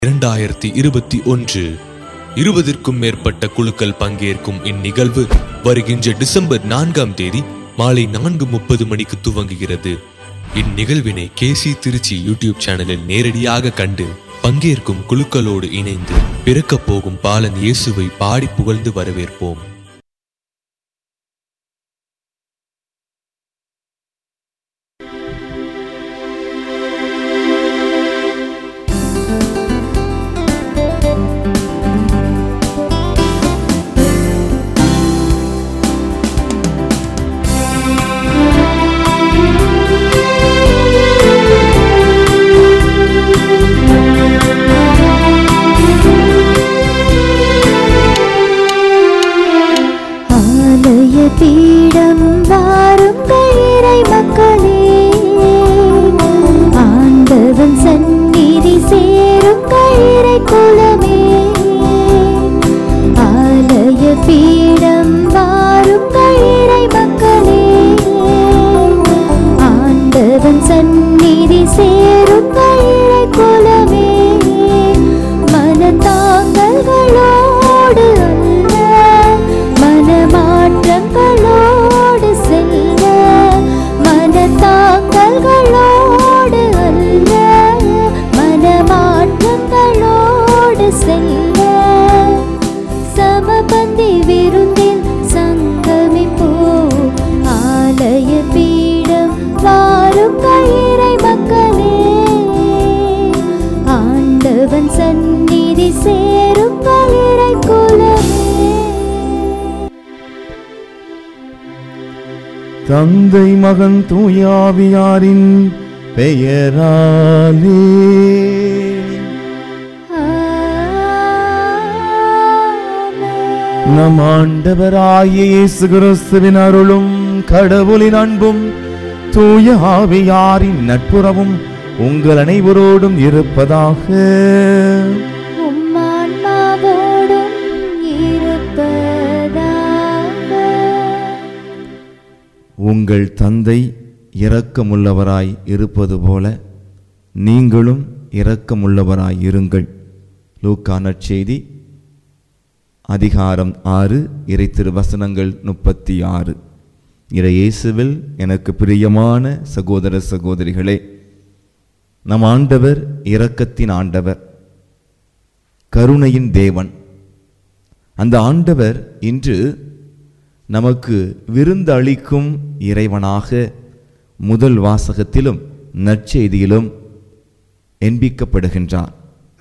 இரண்டாயிரத்தி இருபத்தி ஒன்று இருபதிற்கும் மேற்பட்ட குழுக்கள் பங்கேற்கும் இந்நிகழ்வு வருகின்ற டிசம்பர் நான்காம் தேதி மாலை நான்கு முப்பது மணிக்கு துவங்குகிறது இந்நிகழ்வினை கேசி திருச்சி யூடியூப் சேனலில் நேரடியாக கண்டு பங்கேற்கும் குழுக்களோடு இணைந்து பிறக்கப் போகும் பாலன் இயேசுவை பாடி புகழ்ந்து வரவேற்போம் ஆலய பீடம் வாருங்கள் இறை மக்களே ஆண்டவன் சந்நிதி சேருங்கள் இறை குலமே ஆலய பீடம் வாருங்கள் இறை மக்களே ஆண்டவன் சந்நிதி சேருங்கள் இறை குலமே மனத்தாங்கல்களோடு அல்ல மனமாற்றங்களோடு செல்ல மனத்தாங்கல்களோடு அல்ல மனமாற்றங்களோடு செல்ல சமபந்தி விருந்தில் சங்கமிப்போ ஆலய பீடம் வாருங்கள் இறை மக்களே ஆண்டவன் சந்நிதி சேருங்கள் இறை குலமே தந்தை மகன் தூயாவியாரின் பெயராலே ஆமென். நம் ஆண்டவராகிய இயேசு கிறிஸ்துவின் அருளும் கடவுளின் அன்பும் தூய ஆவியாரின் நட்புறவும் உங்கள் அனைவரோடும் இருப்பதாக உம்மான்மாவோடும் இருப்பதாக உங்கள் தந்தை இரக்கமுள்ளவராய் இருப்பது போல நீங்களும் இரக்கமுள்ளவராய் இருங்கள் லூக்கா நற்செய்தி அதிகாரம் ஆறு இறை திருவசனங்கள் முப்பத்தி ஆறு இறை இயேசுவில் எனக்கு பிரியமான சகோதர சகோதரிகளே நம் ஆண்டவர் இரக்கத்தின் ஆண்டவர் கருணையின் தேவன் அந்த ஆண்டவர் இன்று நமக்கு விருந்து அளிக்கும் இறைவனாக முதல் வாசகத்திலும் நற்செய்தியிலும் என்பிக்கப்படுகின்றார்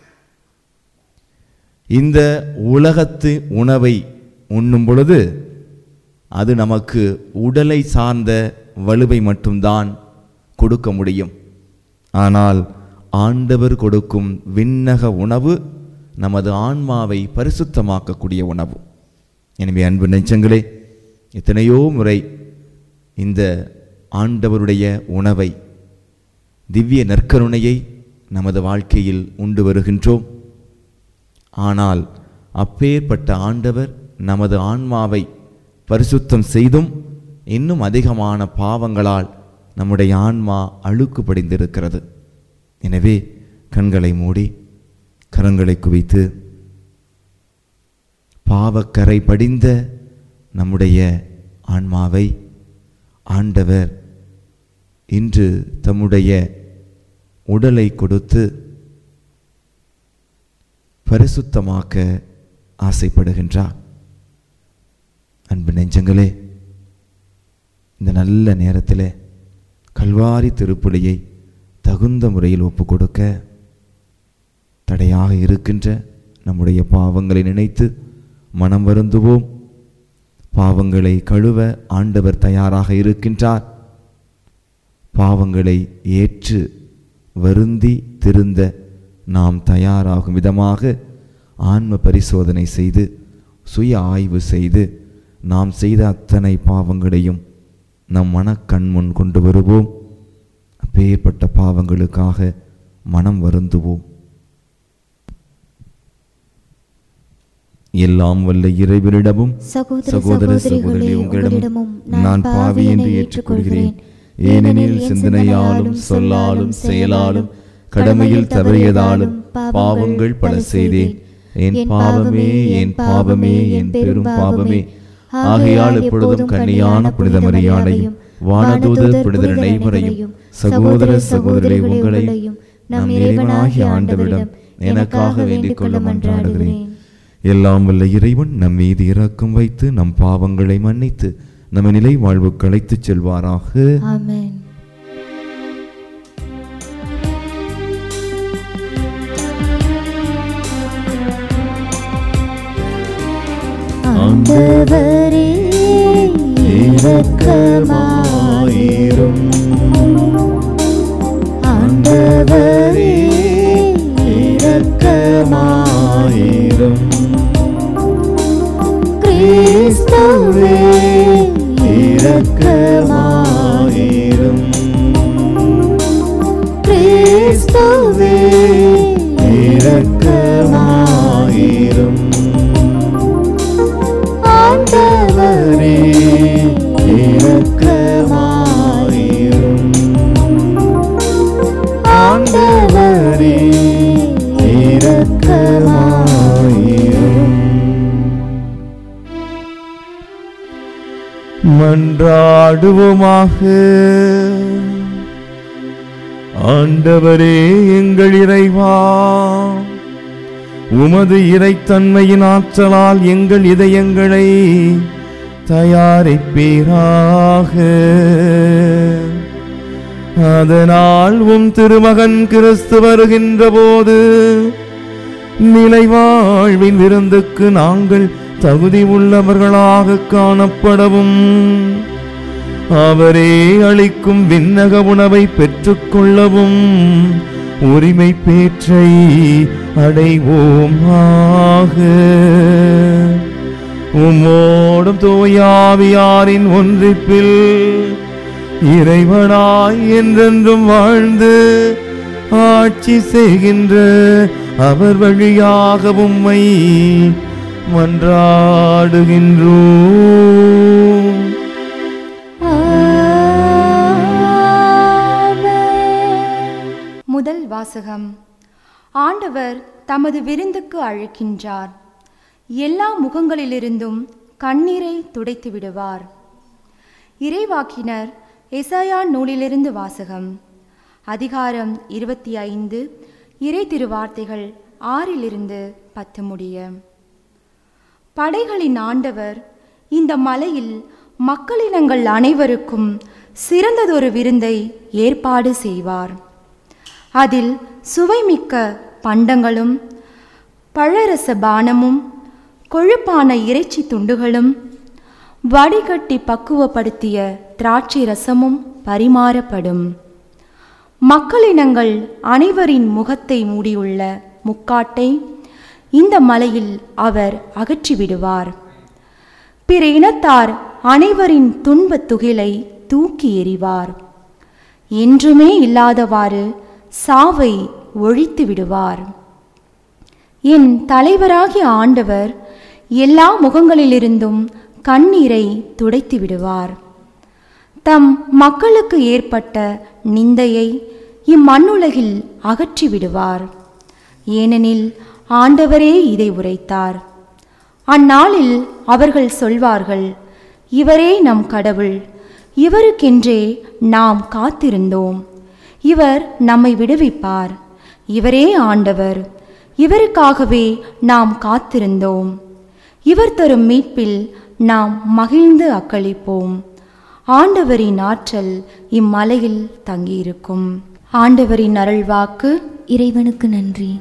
இந்த உலகத்து உணவை உண்ணும் பொழுது அது நமக்கு உடலை சார்ந்த வலுவை மட்டும்தான் கொடுக்க முடியும் ஆனால் ஆண்டவர் கொடுக்கும் விண்ணக உணவு நமது ஆன்மாவை பரிசுத்தமாக்கக்கூடிய உணவு எனவே அன்பு நெஞ்சங்களே எத்தனையோ முறை இந்த ஆண்டவருடைய உணவை திவ்ய நற்கருணையை நமது வாழ்க்கையில் உண்டு வருகின்றோம் ஆனால் அப்பேற்பட்ட ஆண்டவர் நமது ஆன்மாவை பரிசுத்தம் செய்தும் இன்னும் அதிகமான பாவங்களால் நம்முடைய ஆன்மா அழுக்கு படிந்திருக்கிறது எனவே கண்களை மூடி கரங்களை குவித்து பாவக்கரை படிந்த நம்முடைய ஆன்மாவை ஆண்டவர் இன்று தம்முடைய உடலை கொடுத்து பரிசுத்தமாக்க ஆசைப்படுகின்றார் அன்பு நெஞ்சங்களே இந்த நல்ல நேரத்தில் கல்வாரி திருப்புலியை தகுந்த முறையில் ஒப்பு கொடுக்க தடையாக இருக்கின்ற நம்முடைய பாவங்களை நினைத்து மனம் வருந்துவோம் பாவங்களை கழுவ ஆண்டவர் தயாராக இருக்கின்றார் பாவங்களை ஏற்று வருந்தி திருந்த நாம் தயாராகும் விதமாக ஆன்ம பரிசோதனை செய்து சுய ஆய்வு செய்து நாம் செய்த அத்தனை பாவங்களையும் நம் மனக்கண் முன் கொண்டு வருவோம் அப்பேற்பட்ட பாவங்களுக்காக மனம் வருந்துவோம் எல்லாம் வல்ல இறைவனிடமும் சகோதர சகோதர சகோதரிகளே சகோதரி உங்களிடமும் உங்களிடமும் நான் பாவி என்று ஏற்றுக்கொள்கிறேன் ஏனெனில் சிந்தனையாலும் சொல்லாலும் செயலாலும் கடமையில் தவறியதாலும் பாவங்கள் பல செய்தேன் என் பாவமே என் பாவமே என் பெரும் பாவமே ஆகையால் எப்பொழுதும் கன்னியான புனித மரியாதையும் வானதூத புனிதர் அனைவரையும் சகோதர சகோதரி உங்களையும் நம் இறைவனாகிய ஆண்டவரிடம் எனக்காக வேண்டிக் கொள்ள மன்றாடுகிறேன் எல்லாம் வல்ல இறைவன் நம் மீது இரக்கம் வைத்து நம் பாவங்களை மன்னித்து நம்ம நிலை வாழ்வுக்கு அழைத்துச் செல்வாராக ஆமென் ஆண்டவரே இரக்கமாயிரும் ஆண்டவரே இரக்கமாயிரும் கிறிஸ்துவே இரக்கமாயிரும் கிறிஸ்துவே இரக்கமாயிரும் ஆண்டவரே இரக்கமாயிரும் ஆண்டவரே இரக்கமாயிரும் மன்றாடுவோமாக ஆண்டவரே எங்கள் இறைவா உமது இறைத்தன்மையின் ஆற்றலால் எங்கள் இதயங்களை தயாரிப்பீராக அதனால் உம் திருமகன் கிறிஸ்து வருகின்ற போது நிலைவாழ்வின் விருந்துக்கு நாங்கள் தகுதி உள்ளவர்களாக காணப்படவும் அவரே அளிக்கும் விண்ணக உணவை பெற்றுக்கொள்ளவும் உரிமை பேற்றை அடைவோம் ஆக உம்மோடும் தூயாவியாரின் ஒன்றிப்பில் இறைவனாய் என்றென்றும் வாழ்ந்து ஆட்சி செய்கின்ற அவர் வழியாக உம்மை மன்றாடுகின்றோம் முதல் வாசகம் ஆண்டவர் தமது விருந்துக்கு அழைக்கின்றார் எல்லா முகங்களிலிருந்தும் கண்ணீரை துடைத்து விடுவார் இறைவாக்கினர் எசாயா நூலிலிருந்து வாசகம் அதிகாரம் இருபத்தி ஐந்து இறை திருவார்த்தைகள் ஆறிலிருந்து பத்து முடிய படைகளின் ஆண்டவர் இந்த மலையில் மக்களினங்கள் அனைவருக்கும் சிறந்ததொரு விருந்தை ஏற்பாடு செய்வார் அதில் சுவைமிக்க பண்டங்களும் பழரச பானமும் கொழுப்பான இறைச்சி துண்டுகளும் வடிகட்டி பக்குவப்படுத்திய திராட்சை ரசமும் பரிமாறப்படும் மக்களினங்கள் அனைவரின் முகத்தை மூடியுள்ள முக்காட்டை இந்த மலையில் அவர் அகற்றிவிடுவார் பிற இனத்தார் அனைவரின் துன்பத் துகிலை தூக்கி எறிவார் என்றுமே இல்லாதவாறு சாவை ஒழித்து விடுவார் என் தலைவராகிய ஆண்டவர் எல்லா முகங்களிலிருந்தும் கண்ணீரை துடைத்து விடுவார் தம் மக்களுக்கு ஏற்பட்ட நிந்தையை இம்மண்ணுலகில் அகற்றி விடுவார் ஏனெனில் ஆண்டவரே இதை உரைத்தார் அந்நாளில் அவர்கள் சொல்வார்கள் இவரே நம் கடவுள் இவருக்கென்றே நாம் காத்திருந்தோம் இவர் நம்மை விடுவிப்பார் இவரே ஆண்டவர் இவருக்காகவே நாம் காத்திருந்தோம் இவர் தரும் மீட்பில் நாம் மகிழ்ந்து அக்களிப்போம் ஆண்டவரின் ஆற்றல் இம்மலையில் தங்கியிருக்கும் ஆண்டவரின் அருள்வாக்கு இறைவனுக்கு நன்றி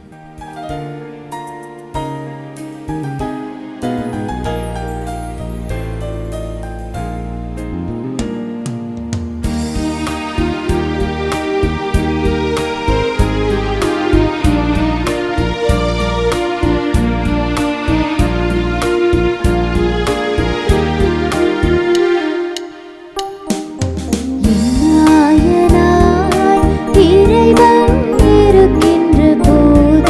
நாயனாய் இறைவன் இருக்கின்ற போது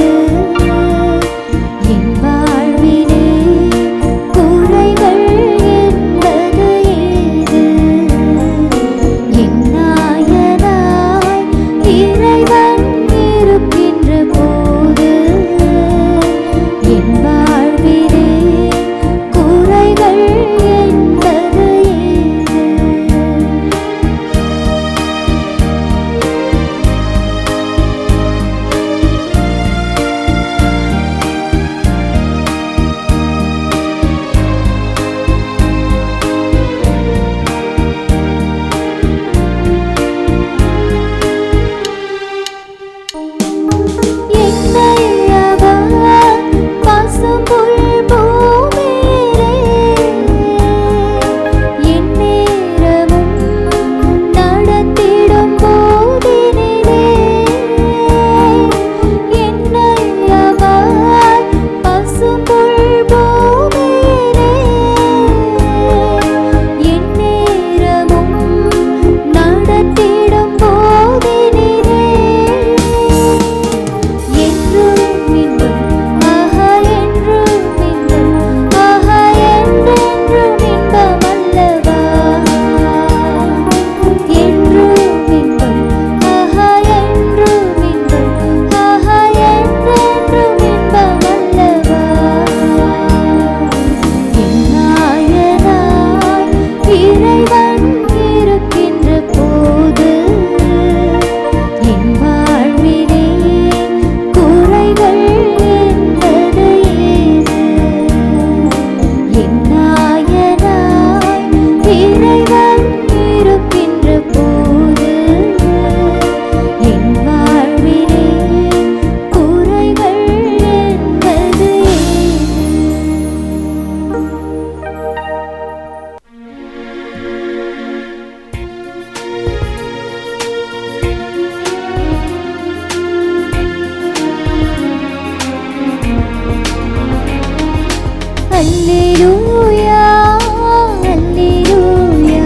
அல்லேலூயா அல்லேலூயா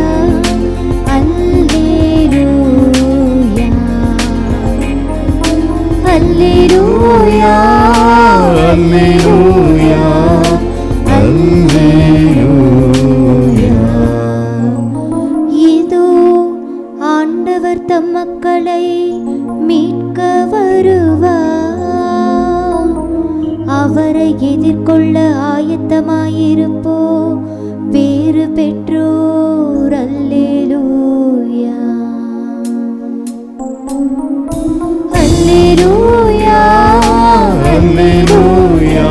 அல்லேலூயா அல்லேலூயா அல்லேலூயா அல்லேலூயா இதோ ஆண்டவர் தம் மக்களை மீட்க வருவார் அவரை எதிர்கொள்ள ஆயத்தமாயிருப்போ வேறு பெற்றோர் அல்லேலூயா அல்லேலூயா அல்லேலூயா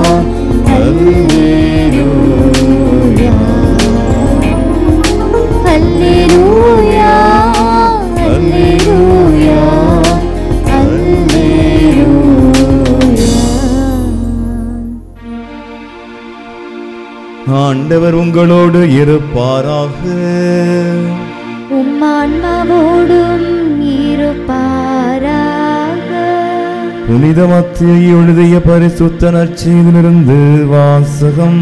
அல்லேலூயா அல்லேலூயா அல்லேலூயா அல்லேலூயா ஆண்டவர் உங்களோடு இருப்பாராக உம்மான்மாவோடும் இருப்பாராக புனித மத்தியை எழுதிய பரிசுத்த நற்செய்திலிருந்து வாசகம்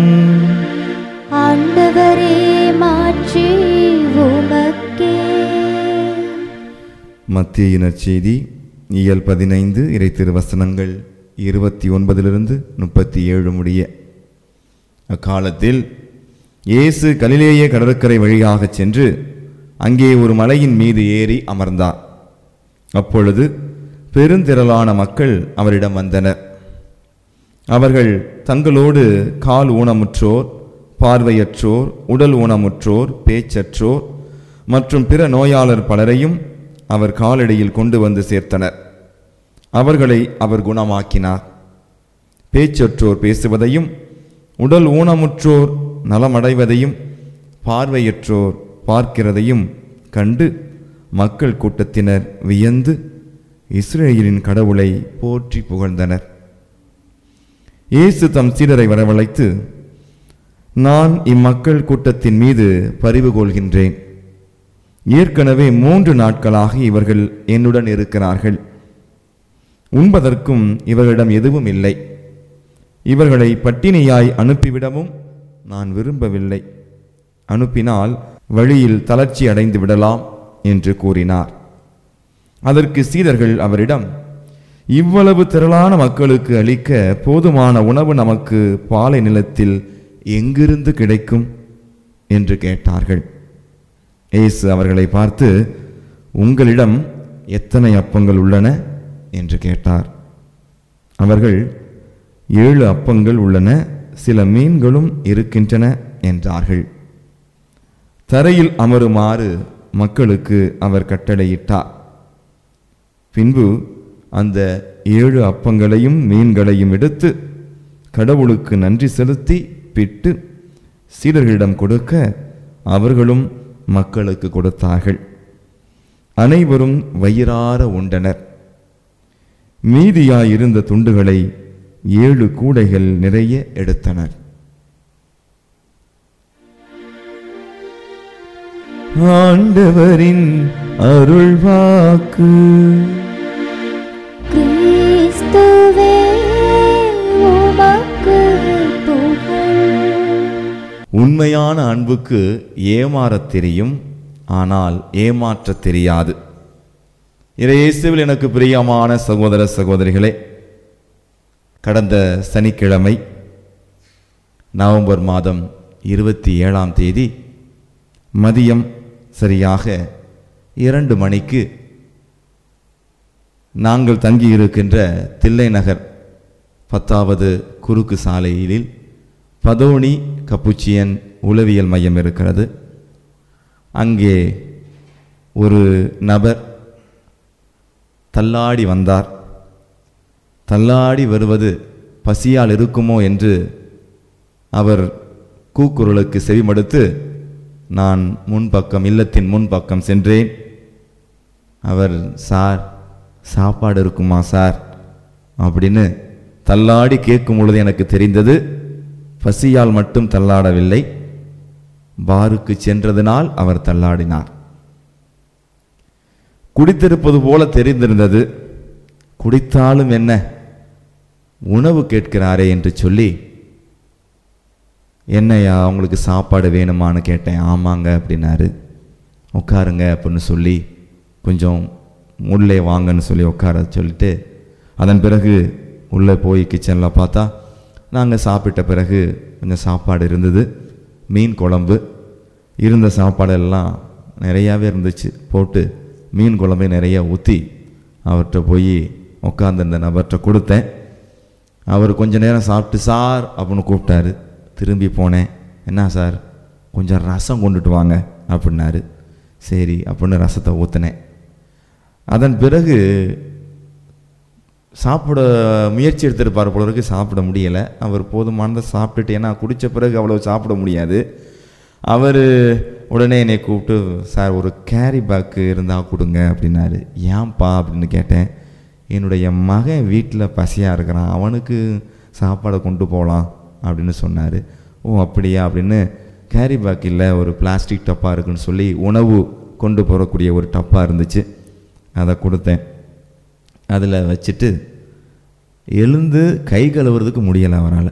ஆண்டவரே மாற்றி உமக்கே மத்திய நற்செய்தி இயல் பதினைந்து இறை திருவசனங்கள் இருபத்தி ஒன்பதிலிருந்து முப்பத்தி ஏழு முடிய அக்காலத்தில் இயேசு கலிலேய கடற்கரை வழியாகச் சென்று அங்கே ஒரு மலையின் மீது ஏறி அமர்ந்தார் அப்பொழுது பெருந்திரளான மக்கள் அவரிடம் வந்தனர் அவர்கள் தங்களோடு கால் ஊனமுற்றோர் பார்வையற்றோர் உடல் ஊனமுற்றோர் பேச்சற்றோர் மற்றும் பிற நோயாளர் பலரையும் அவர் காலடியில் கொண்டு வந்து சேர்த்தனர் அவர்களை அவர் குணமாக்கினார் பேச்சற்றோர் பேசுவதையும் உடல் ஊனமுற்றோர் நலமடைவதையும் பார்வையற்றோர் பார்க்கிறதையும் கண்டு மக்கள் கூட்டத்தினர் வியந்து இஸ்ரேலின் கடவுளை போற்றி புகழ்ந்தனர் இயேசு தம் சீடரை வரவழைத்து நான் இம்மக்கள் கூட்டத்தின் மீது பரிவு கொள்கின்றேன் ஏற்கனவே மூன்று நாட்களாக இவர்கள் என்னுடன் இருக்கிறார்கள் உண்பதற்கும் இவர்களிடம் எதுவும் இல்லை இவர்களை பட்டினியாய் அனுப்பிவிடவும் நான் விரும்பவில்லை அனுப்பினால் வழியில் தளர்ச்சி அடைந்து விடலாம் என்று கூறினார் அதற்கு சீடர்கள் அவரிடம் இவ்வளவு திரளான மக்களுக்கு அளிக்க போதுமான உணவு நமக்கு பாலை நிலத்தில் எங்கிருந்து கிடைக்கும் என்று கேட்டார்கள் இயேசு அவர்களை பார்த்து உங்களிடம் எத்தனை அப்பங்கள் உள்ளன என்று கேட்டார் அவர்கள் ஏழு அப்பங்கள் உள்ளன சில மீன்களும் இருக்கின்றன என்றார்கள் தரையில் அமருமாறு மக்களுக்கு அவர் கட்டளையிட்டார் பின்பு அந்த ஏழு அப்பங்களையும் மீன்களையும் எடுத்து கடவுளுக்கு நன்றி செலுத்தி பிட்டு சீடர்களிடம் கொடுக்க அவர்களும் மக்களுக்கு கொடுத்தார்கள் அனைவரும் வயிறார உண்டனர் மீதியாயிருந்த துண்டுகளை ஏழு கூடைகள் நிறைய எடுத்தனர் ஆண்டவரின் அருள்வாக்கு கிறிஸ்துவே உமக்கு புகழ் உண்மையான அன்புக்கு ஏமாறத் தெரியும் ஆனால் ஏமாற்றத் தெரியாது இயேசுவில் எனக்கு பிரியமான சகோதர சகோதரிகளே கடந்த சனிக்கிழமை நவம்பர் மாதம் இருபத்தி ஏழாம் தேதி மதியம் சரியாக இரண்டு மணிக்கு நாங்கள் தங்கியிருக்கின்ற தில்லை நகர் பத்தாவது குறுக்கு சாலையில் பதோனி கப்புச்சியன் உளவியல் மையம் இருக்கிறது அங்கே ஒரு நபர் தள்ளாடி வந்தார் தள்ளாடி வருவது பசியால் இருக்குமோ என்று அவர் கூக்குரலுக்கு செவிமடுத்து நான் முன்பக்கம் இல்லத்தின் முன்பக்கம் சென்றேன் அவர் சார் சாப்பாடு இருக்குமா சார் அப்படின்னு தள்ளாடி கேட்கும் பொழுது எனக்கு தெரிந்தது பசியால் மட்டும் தள்ளாடவில்லை பாருக்கு சென்றதினால் அவர் தள்ளாடினார் குடித்திருப்பது போல தெரிந்திருந்தது குடித்தாலும் என்ன உணவு கேட்கிறாரே என்று சொல்லி என்னையா உங்களுக்கு சாப்பாடு வேணுமான்னு கேட்டேன் ஆமாங்க அப்படின்னாரு உட்காருங்க அப்படின்னு சொல்லி கொஞ்சம் உள்ளே வாங்கன்னு சொல்லி உட்கார சொல்லிட்டு அதன் பிறகு உள்ளே போய் கிச்சனில் பார்த்தா நாங்கள் சாப்பிட்ட பிறகு கொஞ்சம் சாப்பாடு இருந்தது மீன் குழம்பு இருந்த சாப்பாடெல்லாம் நிறையாவே இருந்துச்சு போட்டு மீன் குழம்பை நிறைய ஊற்றி அவர்கிட்ட போய் உட்காந்துருந்த நபர்கிட்ட கொடுத்தேன் அவர் கொஞ்ச நேரம் சாப்பிட்டு சார் அப்படின்னு கூப்பிட்டாரு திரும்பி போனேன் என்ன சார் கொஞ்சம் ரசம் கொண்டுட்டு வாங்க அப்படின்னாரு சரி அப்படின்னு ரசத்தை ஊற்றினேன் அதன் பிறகு சாப்பிட முயற்சி எடுத்திருப்பார் போல இருக்கு சாப்பிட முடியலை அவர் போதுமானதை சாப்பிட்டுட்டு ஏன்னா குடித்த பிறகு அவ்வளோ சாப்பிட முடியாது அவர் உடனே என்னை கூப்பிட்டு சார் ஒரு கேரி பேக்கு இருந்தால் கொடுங்க அப்படின்னாரு ஏன்பா அப்படின்னு கேட்டேன் என்னுடைய மகன் வீட்டில் பசியாக இருக்கிறான் அவனுக்கு சாப்பாடை கொண்டு போகலாம் அப்படின்னு சொன்னார் ஓ அப்படியா அப்படின்னு கேரி பேக் இல்லை ஒரு பிளாஸ்டிக் டப்பா இருக்குன்னு சொல்லி உணவு கொண்டு போகக்கூடிய ஒரு டப்பா இருந்துச்சு அதை கொடுத்தேன் அதில் வச்சுட்டு எழுந்து கை கழுவுறதுக்கு முடியலை அவரால்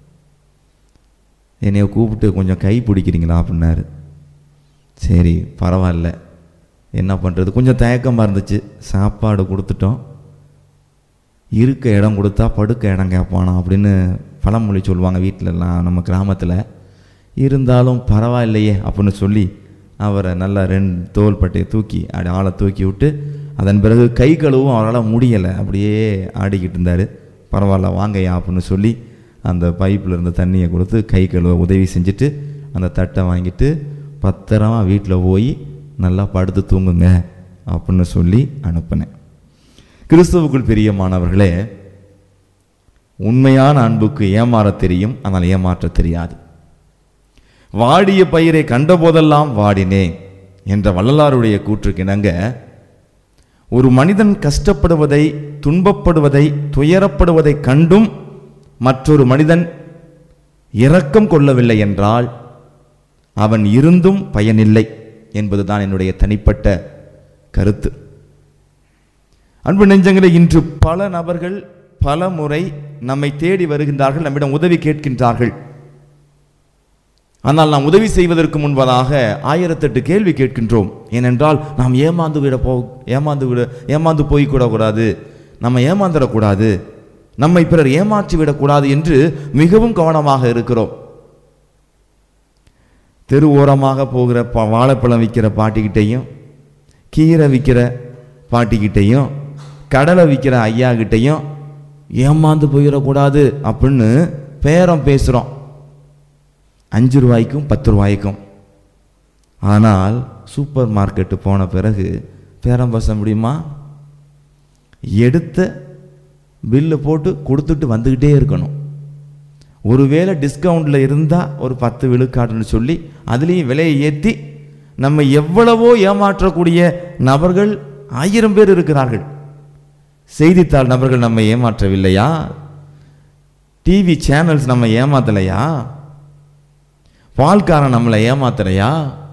என்னைய கூப்பிட்டு கொஞ்சம் கை பிடிக்கிறீங்களா அப்படின்னாரு சரி பரவாயில்ல என்ன பண்ணுறது கொஞ்சம் தயக்கமாக இருந்துச்சு சாப்பாடு கொடுத்துட்டோம் இருக்க இடம் கொடுத்தா படுக்க இடம் கேட்பானா அப்படின்னு பழமொழி சொல்லுவாங்க வீட்டிலலாம் நம்ம கிராமத்தில் இருந்தாலும் பரவாயில்லையே அப்படின்னு சொல்லி அவரை நல்லா ரெண்டு தோள்பட்டையை தூக்கி அப்படி ஆளை தூக்கி விட்டு அதன் பிறகு கை கழுவும் அவரால் முடியலை அப்படியே ஆடிக்கிட்டு இருந்தார் பரவாயில்ல வாங்கய்யா அப்படின்னு சொல்லி அந்த பைப்பில் இருந்த தண்ணியை கொடுத்து கை கழுவ உதவி செஞ்சுட்டு அந்த தட்டை வாங்கிட்டு பத்திரமா வீட்டில் போய் நல்லா படுத்து தூங்குங்க அப்படின்னு சொல்லி அனுப்பினேன் கிறிஸ்துவுக்குள் பிரியமானவர்களே உண்மையான அன்புக்கு ஏமாறத் தெரியும் ஆனால் ஏமாற்றத் தெரியாது வாடிய பயிரை கண்டபோதெல்லாம் வாடினேன் என்ற வள்ளலாருடைய கூற்றுக்கிணங்க ஒரு மனிதன் கஷ்டப்படுவதை துன்பப்படுவதை துயரப்படுவதை கண்டும் மற்றொரு மனிதன் இரக்கம் கொள்ளவில்லை என்றால் அவன் இருந்தும் பயனில்லை என்பதுதான் என்னுடைய தனிப்பட்ட கருத்து அன்பு நெஞ்சங்களே இன்று பல நபர்கள் பல முறை நம்மை தேடி வருகின்றார்கள் நம்மிடம் உதவி கேட்கின்றார்கள் ஆனால் நாம் உதவி செய்வதற்கு முன்பதாக ஆயிரத்தெட்டு கேள்வி கேட்கின்றோம் ஏனென்றால் நாம் ஏமாந்து விட போ ஏமாந்து விட ஏமாந்து போய்க்கூடக்கூடாது நம்ம ஏமாந்துடக்கூடாது நம்மை பிறர் ஏமாற்றி விடக்கூடாது என்று மிகவும் கவனமாக இருக்கிறோம் தெரு ஓரமாக போகிற பா வாழைப்பழம் விற்கிற பாட்டிக்கிட்டையும் கீரை விற்கிற பாட்டிக்கிட்டையும் கடலை விற்கிற ஐயா கிட்டையும் ஏமாந்து போயிடக்கூடாது அப்படின்னு பேரம் பேசுகிறோம் அஞ்சு ரூபாய்க்கும் பத்து ரூபாய்க்கும் ஆனால் சூப்பர் மார்க்கெட்டு போன பிறகு பேரம் பேச முடியுமா எடுத்த பில்லு போட்டு கொடுத்துட்டு வந்துக்கிட்டே இருக்கணும் ஒருவேளை டிஸ்கவுண்டில் இருந்தால் ஒரு பத்து விழுக்காடுன்னு சொல்லி அதுலேயும் விலையை ஏற்றி நம்ம எவ்வளவோ ஏமாற்றக்கூடிய நபர்கள் ஆயிரம் பேர் இருக்கிறார்கள் செய்தித்தாள் நபர்கள் நம்ம ஏமாற்றவில்லையா டிவி சேனல்ஸ் நம்ம ஏமாத்தலையா பால்காரன் நம்மளை ஏமாத்தலையா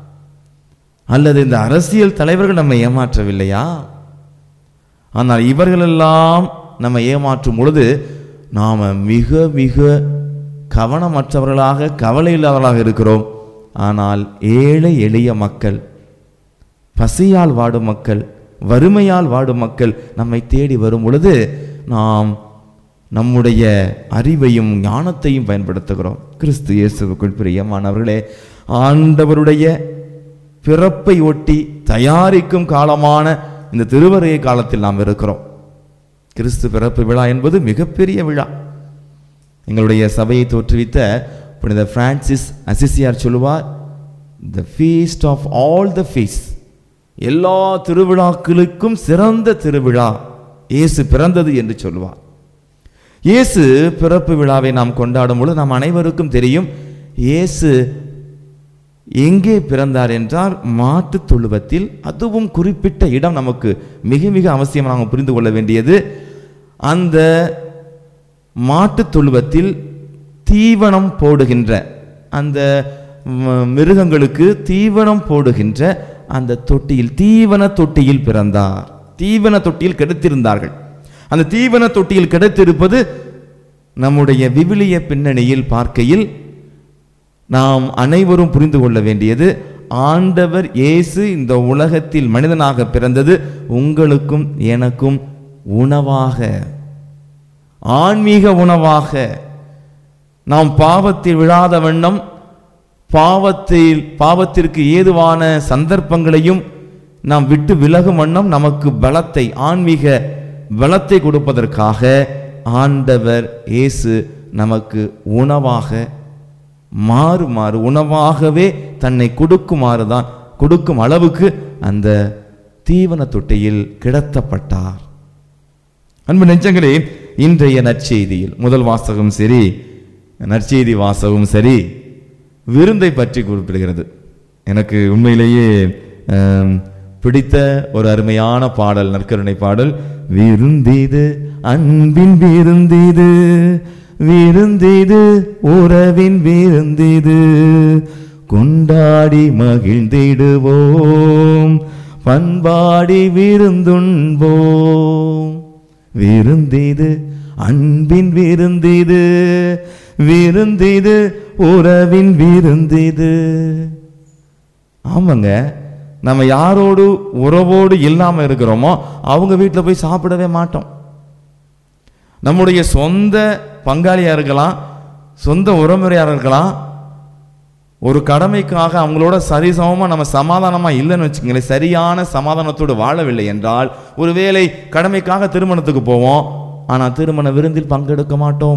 அல்லது இந்த அரசியல் தலைவர்கள் நம்ம ஏமாற்றவில்லையா ஆனால் இவர்களெல்லாம் நம்ம ஏமாற்றும் பொழுது நாம் மிக மிக கவனமற்றவர்களாக கவலை இல்லாதவர்களாக இருக்கிறோம் ஆனால் ஏழை எளிய மக்கள் பசியால் வாடும் மக்கள் வறுமையால் வாடும் மக்கள் நம்மை தேடி வரும் பொழுது நாம் நம்முடைய அறிவையும் ஞானத்தையும் பயன்படுத்துகிறோம் கிறிஸ்து இயேசுவுக்குள் பிரியமானவர்களே ஆண்டவருடைய பிறப்பை ஒட்டி தயாரிக்கும் காலமான இந்த திருவருகை காலத்தில் நாம் இருக்கிறோம் கிறிஸ்து பிறப்பு விழா என்பது மிகப்பெரிய விழா எங்களுடைய சபையை தோற்றுவித்த புனித பிரான்சிஸ் அசிசியார் சொல்லுவார் the feast of all the feast எல்லா திருவிழாக்களுக்கும் சிறந்த திருவிழா இயேசு பிறந்தது என்று சொல்லுவார் இயேசு பிறப்பு விழாவை நாம் கொண்டாடும் பொழுது நாம் அனைவருக்கும் தெரியும் இயேசு எங்கே பிறந்தார் என்றால் மாட்டுத் தொழுவத்தில் அதுவும் குறிப்பிட்ட இடம் நமக்கு மிக மிக அவசியம் நாம் புரிந்து கொள்ள வேண்டியது அந்த மாட்டுத் தொழுவத்தில் தீவனம் போடுகின்ற அந்த ம், மிருகங்களுக்கு தீவனம் போடுகின்ற அந்த தொட்டியில் தீவன தொட்டியில் பிறந்தார் தீவன தொட்டியில் கிடைத்திருந்தார்கள் அந்த தீவன தொட்டியில் கிடைத்திருப்பது நம்முடைய விவிலிய பின்னணியில் பார்க்கையில் நாம் அனைவரும் புரிந்து கொள்ள வேண்டியது ஆண்டவர் இயேசு இந்த உலகத்தில் மனிதனாக பிறந்தது உங்களுக்கும் எனக்கும் உணவாக ஆன்மீக உணவாக நாம் பாவத்தில் விழாத வண்ணம் பாவத்தில் பாவத்திற்கு ஏதுவான சந்தர்ப்பங்களையும் நாம் விட்டு விலகும் வண்ணம் நமக்கு பலத்தை ஆன்மீக பலத்தை கொடுப்பதற்காக ஆண்டவர் இயேசு நமக்கு உணவாக மாறுமாறு உணவாகவே தன்னை கொடுக்குமாறு தான் கொடுக்கும் அளவுக்கு அந்த தீவன தொட்டியில் கிடத்தப்பட்டார் அன்பு நெஞ்சங்களே இன்றைய நற்செய்தியில் முதல் வாசகம் சரி நற்செய்தி வாசகம் சரி விருந்தை பற்றி குறிப்பிடுகிறது எனக்கு உண்மையிலேயே ஆம், பிடித்த ஒரு அருமையான பாடல் நற்கருணை பாடல் விருந்தீது அன்பின் விருந்தீது விருந்தீது உறவின் விருந்தீது கொண்டாடி மகிழ்ந்திடுவோம் பண்பாடி விருந்துண்போம் விருந்தீது அன்பின் விருந்தீது விருந்தீது உறவின் விருந்தீது ஆமாங்க நம்ம யாரோடு உறவோடு இல்லாம இருக்கிறோமோ அவங்க வீட்டில் போய் சாப்பிடவே மாட்டோம் நம்முடைய சொந்த பங்காளியா இருக்கலாம் சொந்த உறமுறையாக இருக்கலாம் ஒரு கடமைக்காக அவங்களோட சரிசமமா நம்ம சமாதானமா இல்லைன்னு வச்சுக்கங்களேன் சரியான சமாதானத்தோடு வாழவில்லை என்றால் ஒருவேளை கடமைக்காக திருமணத்துக்கு போவோம் ஆனா திருமண விருந்தில் பங்கெடுக்க மாட்டோம்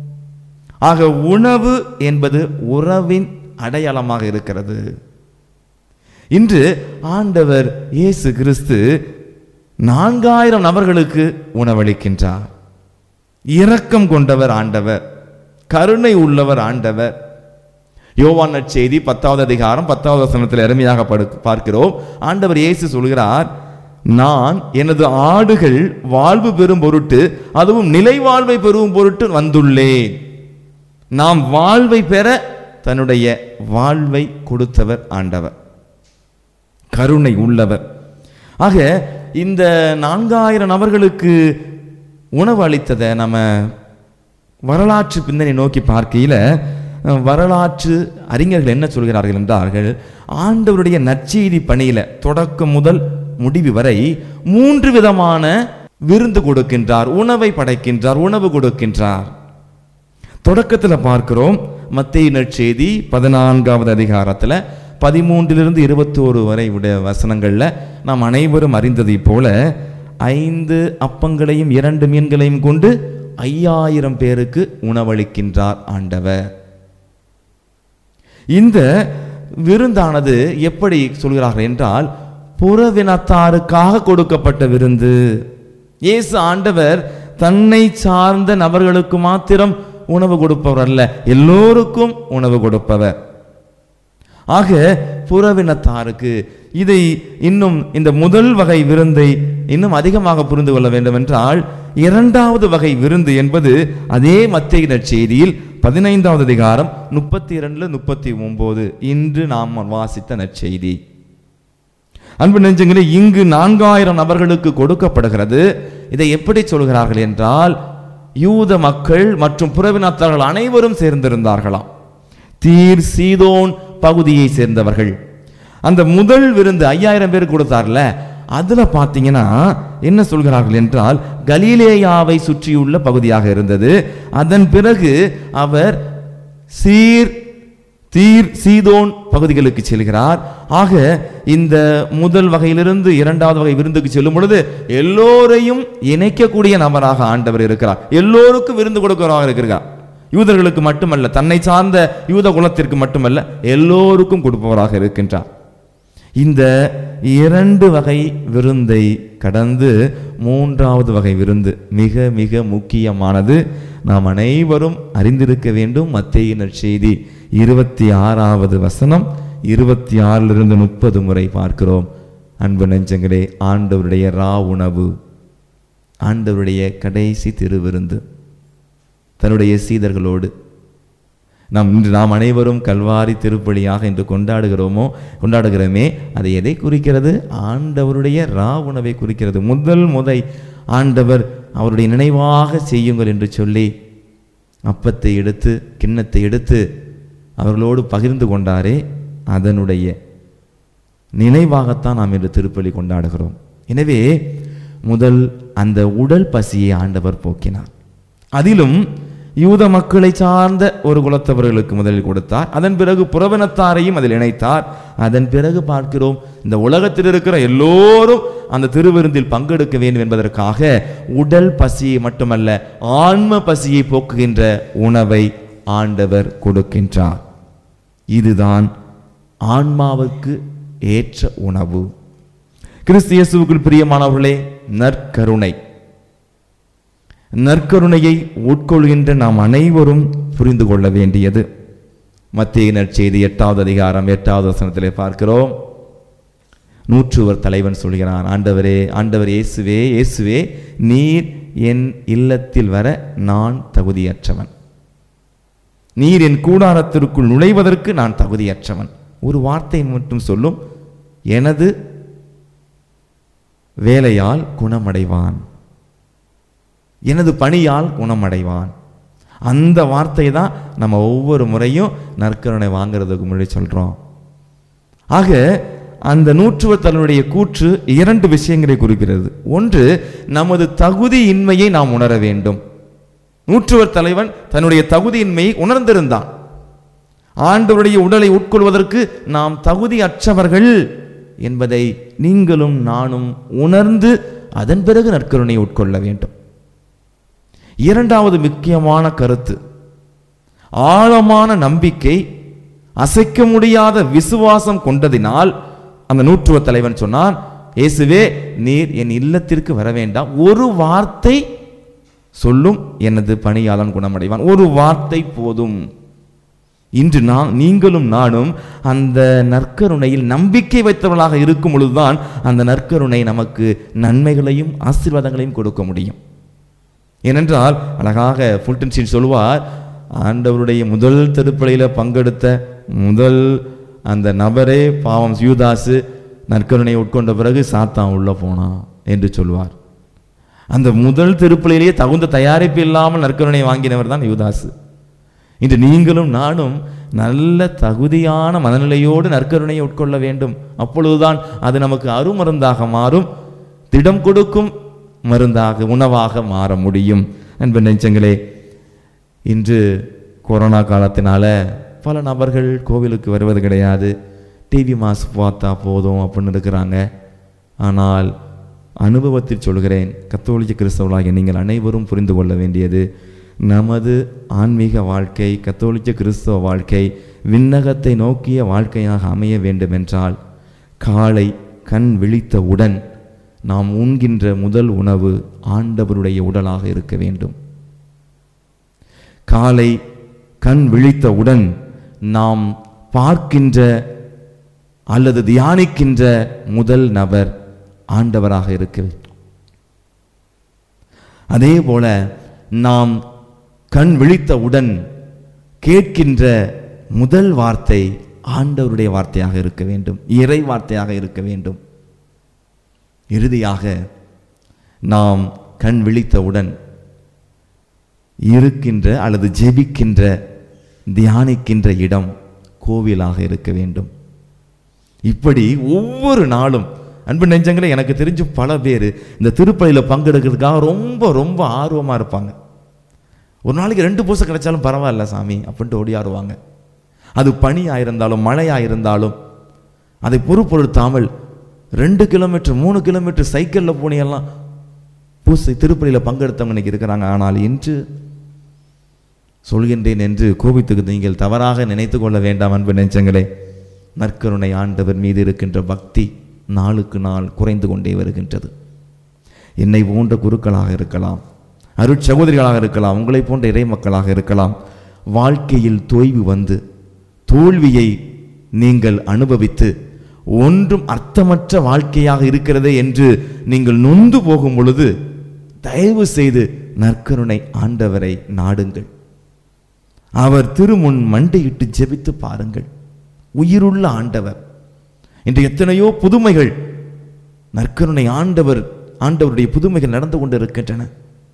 ஆக உணவு என்பது உறவின் அடையாளமாக இருக்கிறது இன்று ஆண்டவர் இயேசு கிறிஸ்து நான்காயிரம் நபர்களுக்கு உணவளிக்கின்றார் இரக்கம் கொண்டவர் ஆண்டவர் கருணை உள்ளவர் ஆண்டவர் யோவான் நற்செய்தி பத்தாவது அதிகாரம் பத்தாவது வசனத்தில் அருமையாக படு பார்க்கிறோம் ஆண்டவர் இயேசு சொல்கிறார் நான் எனது ஆடுகள் வாழ்வு பெறும் பொருட்டு அதுவும் நிலை வாழ்வை பெறும் பொருட்டு வந்துள்ளேன் நாம் வாழ்வை பெற தன்னுடைய வாழ்வை கொடுத்தவர் ஆண்டவர் கருணை உள்ளவர் ஆக இந்த நான்காயிரம் நபர்களுக்கு உணவு அளித்ததை நம்ம வரலாற்று பின்னணி நோக்கி பார்க்கையில அஹ், வரலாற்று அறிஞர்கள் என்ன சொல்கிறார்கள் என்றார்கள் ஆண்டவருடைய நற்செய்தி பணியில தொடக்கம் முதல் முடிவு வரை மூன்று விதமான விருந்து கொடுக்கின்றார் உணவை படைக்கின்றார் உணவு கொடுக்கின்றார் தொடக்கத்துல பார்க்கிறோம் மத்திய நற்செய்தி பதினான்காவது அதிகாரத்துல பதிமூன்றிலிருந்து இருபத்தோரு வரை உடைய வசனங்கள்ல நாம் அனைவரும் அறிந்ததைப் போல ஐந்து அப்பங்களையும் இரண்டு மீன்களையும் கொண்டு ஐயாயிரம் பேருக்கு உணவளிக்கின்றார் ஆண்டவர் இந்த விருந்தானது எப்படி சொல்கிறார்கள் என்றால் புறவினத்தாருக்காக கொடுக்கப்பட்ட விருந்து இயேசு ஆண்டவர் தன்னை சார்ந்த நபர்களுக்கு மாத்திரம் உணவு கொடுப்பவர் அல்ல எல்லோருக்கும் உணவு கொடுப்பவர் ஆக புறவினத்தாருக்கு இதை இன்னும் இந்த முதல் வகை விருந்தை இன்னும் அதிகமாக புரிந்து கொள்ள வேண்டும் என்றால் இரண்டாவது வகை விருந்து என்பது அதே மத்திய நற்செய்தியில் பதினைந்தாவது அதிகாரம் முப்பத்தி இரண்டுல முப்பத்தி ஒன்பது இன்று நாம் வாசித்த நற்செய்தி அன்பு நெஞ்சங்களே இங்கு நான்காயிரம் நபர்களுக்கு கொடுக்கப்படுகிறது இதை எப்படி சொல்கிறார்கள் என்றால் யூத மக்கள் மற்றும் புறவினத்தார்கள் அனைவரும் சேர்ந்திருந்தார்களாம் தீர் சீதோன் பகுதியை சேர்ந்தவர்கள் அந்த முதல் விருந்து ஐயாயிரம் பேர் கொடுத்தார்ல அதுல பார்த்தீங்கன்னா என்ன சொல்கிறார்கள் என்றால் கலீலேயாவை சுற்றியுள்ள பகுதியாக இருந்தது அதன் பிறகு அவர் சீர் தீர் சீதோன் பகுதிகளுக்கு செல்கிறார் ஆக இந்த முதல் வகையிலிருந்து இரண்டாவது வகை விருந்துக்கு செல்லும் பொழுது எல்லோரையும் இணைக்கக்கூடிய நபராக ஆண்டவர் இருக்கிறார் எல்லோருக்கும் விருந்து கொடுக்கிறவராக இருக்கிறார் யூதர்களுக்கு மட்டுமல்ல தன்னை சார்ந்த யூத குலத்திற்கு மட்டுமல்ல எல்லோருக்கும் கொடுப்பவராக இருக்கின்றார் இந்த இரண்டு வகை விருந்தை கடந்து மூன்றாவது வகை விருந்து மிக மிக முக்கியமானது நாம் அனைவரும் அறிந்திருக்க வேண்டும் மத்திய நற்செய்தி இருபத்தி ஆறாவது வசனம் இருபத்தி ஆறிலிருந்து முப்பது முறை பார்க்கிறோம் அன்பு நெஞ்சங்களே ஆண்டவருடைய ரா உணவு ஆண்டவருடைய கடைசி திருவிருந்து தன்னுடைய சீதர்களோடு நாம் இன்று நாம் அனைவரும் கல்வாரி திருப்பலியாக இன்று கொண்டாடுகிறோமோ கொண்டாடுகிறோமே அது எதை குறிக்கிறது ஆண்டவருடைய ரா உணவை குறிக்கிறது முதல் முதை ஆண்டவர் அவருடைய நினைவாக செய்யுங்கள் என்று சொல்லி அப்பத்தை எடுத்து கிண்ணத்தை எடுத்து அவர்களோடு பகிர்ந்து கொண்டாரே அதனுடைய நினைவாகத்தான் நாம் இன்று திருப்பலி கொண்டாடுகிறோம் எனவே முதல் அந்த உடல் பசியை ஆண்டவர் போக்கினார் அதிலும் யூத மக்களை சார்ந்த ஒரு குலத்தவர்களுக்கு முதலில் கொடுத்தார் அதன் பிறகு புறவனத்தாரையும் அதில் இணைத்தார் அதன் பிறகு பார்க்கிறோம் இந்த உலகத்தில் இருக்கிற எல்லோரும் அந்த திருவிருந்தில் பங்கெடுக்க வேண்டும் என்பதற்காக உடல் பசியை மட்டுமல்ல ஆன்ம பசியை போக்குகின்ற உணவை ஆண்டவர் கொடுக்கின்றார் இதுதான் ஆன்மாவுக்கு ஏற்ற உணவு கிறிஸ்து இயேசுவுக்குள் பிரியமானவர்களே நற்கருணை நற்கருணையை உட்கொள்கின்ற நாம் அனைவரும் புரிந்து கொள்ள வேண்டியது மத்திய நற்செய்தி எட்டாவது அதிகாரம் எட்டாவது வசனத்திலே பார்க்கிறோம் நூற்றுவர் தலைவன் சொல்கிறான் ஆண்டவரே ஆண்டவர் இயேசுவே இயேசுவே நீர் என் இல்லத்தில் வர நான் தகுதியற்றவன் நீர் என் கூடாரத்திற்குள் நுழைவதற்கு நான் தகுதியற்றவன் ஒரு வார்த்தை மட்டும் சொல்லும் எனது வேலையால் குணமடைவான் எனது பணியால் குணமடைவான் அந்த வார்த்தை தான் நம்ம ஒவ்வொரு முறையும் நற்கருணை வாங்குறதுக்கு முன்னாடி சொல்றோம் ஆக அந்த நூற்றுவர் தன்னுடைய கூற்று இரண்டு விஷயங்களை குறிக்கிறது ஒன்று நமது தகுதியின்மையை நாம் உணர வேண்டும் நூற்றுவர் தலைவன் தன்னுடைய தகுதியின்மையை உணர்ந்திருந்தான் ஆண்டவருடைய உடலை உட்கொள்வதற்கு நாம் தகுதி அற்றவர்கள் என்பதை நீங்களும் நானும் உணர்ந்து அதன் பிறகு நற்கருணையை உட்கொள்ள வேண்டும் இரண்டாவது முக்கியமான கருத்து ஆழமான நம்பிக்கை அசைக்க முடியாத விசுவாசம் கொண்டதினால் அந்த நூற்றுவ தலைவன் சொன்னான் இயேசுவே நீர் என் இல்லத்திற்கு வர வேண்டாம் ஒரு வார்த்தை சொல்லும் எனது பணியாளன் குணமடைவான் ஒரு வார்த்தை போதும் இன்று நான் நீங்களும் நானும் அந்த நற்கருணையில் நம்பிக்கை வைத்தவர்களாக இருக்கும் பொழுதுதான் அந்த நற்கருணை நமக்கு நன்மைகளையும் ஆசீர்வாதங்களையும் கொடுக்க முடியும் ஏனென்றால் அழகாக ஃபுல்டன்சின் சொல்வார் ஆண்டவருடைய முதல் திருப்பலியில் பங்கெடுத்த முதல் அந்த நபரே பாவம் யூதாசு நற்கருணை உட்கொண்ட பிறகு சாத்தான் உள்ள போனான் என்று சொல்வார் அந்த முதல் திருப்பலியிலேயே தகுந்த தயாரிப்பு இல்லாமல் நற்கருணை வாங்கினவர் தான் யூதாசு இன்று நீங்களும் நானும் நல்ல தகுதியான மனநிலையோடு நற்கருணையை உட்கொள்ள வேண்டும் அப்பொழுதுதான் அது நமக்கு அருமருந்தாக மாறும் திடம் கொடுக்கும் மருந்தாக உணவாக மாற முடியும் அன்பு நெஞ்சங்களே இன்று கொரோனா காலத்தினால பல நபர்கள் கோவிலுக்கு வருவது கிடையாது டிவி மாஸ் பார்த்தா போதும் அப்படின்னு இருக்கிறாங்க ஆனால் அனுபவத்தில் சொல்கிறேன் கத்தோலிக்க கிறிஸ்தவர்களாகிய நீங்கள் அனைவரும் புரிந்து கொள்ள வேண்டியது நமது ஆன்மீக வாழ்க்கை கத்தோலிக்க கிறிஸ்தவ வாழ்க்கை விண்ணகத்தை நோக்கிய வாழ்க்கையாக அமைய வேண்டுமென்றால் காலை கண் விழித்தவுடன் நாம் உண்கின்ற முதல் உணவு ஆண்டவருடைய உடலாக இருக்க வேண்டும் காலை கண் விழித்தவுடன் நாம் பார்க்கின்ற அல்லது தியானிக்கின்ற முதல் நபர் ஆண்டவராக இருக்க வேண்டும் அதே போல நாம் கண் விழித்தவுடன் கேட்கின்ற முதல் வார்த்தை ஆண்டவருடைய வார்த்தையாக இருக்க வேண்டும் இறை வார்த்தையாக இருக்க வேண்டும் இறுதியாக நாம் கண் விழித்தவுடன் இருக்கின்ற அல்லது ஜெபிக்கின்ற தியானிக்கின்ற இடம் கோவிலாக இருக்க வேண்டும் இப்படி ஒவ்வொரு நாளும் அன்பு நெஞ்சங்களே எனக்கு தெரிஞ்சு பல பேர் இந்த திருப்பலியில் பங்கெடுக்கிறதுக்காக ரொம்ப ரொம்ப ஆர்வமாக இருப்பாங்க ஒரு நாளைக்கு ரெண்டு பூசை கிடைச்சாலும் பரவாயில்ல சாமி அப்படின்ட்டு ஓடியாருவாங்க அது பனியாக இருந்தாலும் மழையாக இருந்தாலும் அதை பொருட்படுத்தாமல் ரெண்டு கிலோமீட்டர் மூணு கிலோமீட்டர் சைக்கிளில் போனியெல்லாம் பூசை திருப்பலியில் பங்கெடுத்தவங்க இன்னைக்கு இருக்கிறாங்க ஆனால் இன்று சொல்கின்றேன் என்று கோபித்துக்கு நீங்கள் தவறாக நினைத்து கொள்ள வேண்டாம் அன்பு நெஞ்சங்களே நற்கருணை ஆண்டவர் மீது இருக்கின்ற பக்தி நாளுக்கு நாள் குறைந்து கொண்டே வருகின்றது என்னை போன்ற குருக்களாக இருக்கலாம் அருட்சகோதரிகளாக இருக்கலாம் உங்களை போன்ற இறை மக்களாக இருக்கலாம் வாழ்க்கையில் தொய்வு வந்து தோல்வியை நீங்கள் அனுபவித்து ஒன்றும் அர்த்தமற்ற வாழ்க்கையாக இருக்கிறதே என்று நீங்கள் நொந்து போகும் பொழுது தயவு செய்து நற்கருணை ஆண்டவரை நாடுங்கள் அவர் திருமுன் மண்டையிட்டு ஜெபித்து பாருங்கள் உயிருள்ள ஆண்டவர் இன்று எத்தனையோ புதுமைகள் நற்கருணை ஆண்டவர் ஆண்டவருடைய புதுமைகள் நடந்து கொண்டு இருக்கின்றன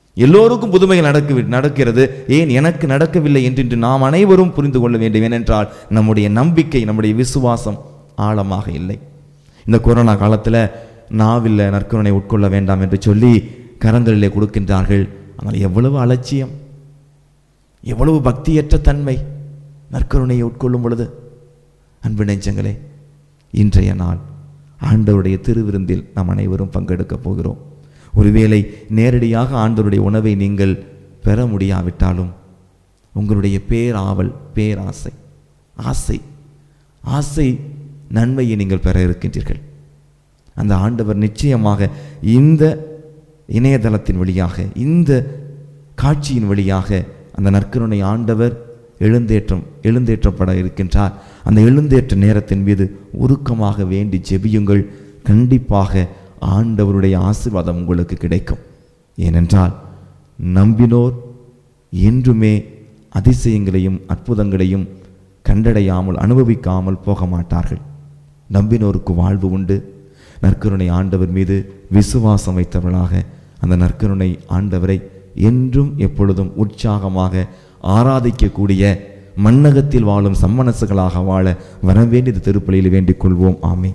எல்லோருக்கும் புதுமைகள் நடக்க நடக்கிறது ஏன் எனக்கு நடக்கவில்லை என்று இன்று நாம் அனைவரும் புரிந்து கொள்ள வேண்டும் ஏனென்றால் நம்முடைய நம்பிக்கை நம்முடைய விசுவாசம் ஆழமாக இல்லை இந்த கொரோனா காலத்தில் நாவில் நற்கருணை உட்கொள்ள வேண்டாம் என்று சொல்லி கரங்களிலே கொடுக்கின்றார்கள் ஆனால் எவ்வளவு அலட்சியம் எவ்வளவு பக்தியற்ற தன்மை நற்கருணையை உட்கொள்ளும் பொழுது அன்பு நெஞ்சங்களே இன்றைய நாள் ஆண்டவருடைய திருவிருந்தில் நாம் அனைவரும் பங்கெடுக்கப் போகிறோம் ஒருவேளை நேரடியாக ஆண்டவருடைய உணவை நீங்கள் பெற முடியாவிட்டாலும் உங்களுடைய பேராவல் பேராசை ஆசை ஆசை நன்மையை நீங்கள் பெற இருக்கின்றீர்கள் அந்த ஆண்டவர் நிச்சயமாக இந்த இணையதளத்தின் வழியாக இந்த காட்சியின் வழியாக அந்த நற்கருணை ஆண்டவர் எழுந்தேற்றம் எழுந்தேற்றப்பட இருக்கின்றார் அந்த எழுந்தேற்ற நேரத்தின் மீது உருக்கமாக வேண்டி ஜெபியுங்கள் கண்டிப்பாக ஆண்டவருடைய ஆசீர்வாதம் உங்களுக்கு கிடைக்கும் ஏனென்றால் நம்பினோர் என்றுமே அதிசயங்களையும் அற்புதங்களையும் கண்டடையாமல் அனுபவிக்காமல் போக மாட்டார்கள் நம்பினோருக்கு வாழ்வு உண்டு நற்கருணை ஆண்டவர் மீது விசுவாசம் வைத்தவர்களாக அந்த நற்கருணை ஆண்டவரை என்றும் எப்பொழுதும் உற்சாகமாக ஆராதிக்கக்கூடிய மன்னகத்தில் வாழும் சம்மனசுகளாக வாழ வரவேண்டியது திருப்பலியில் வேண்டிக் கொள்வோம் ஆமே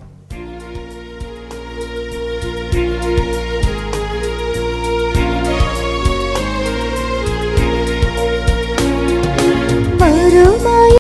வருமா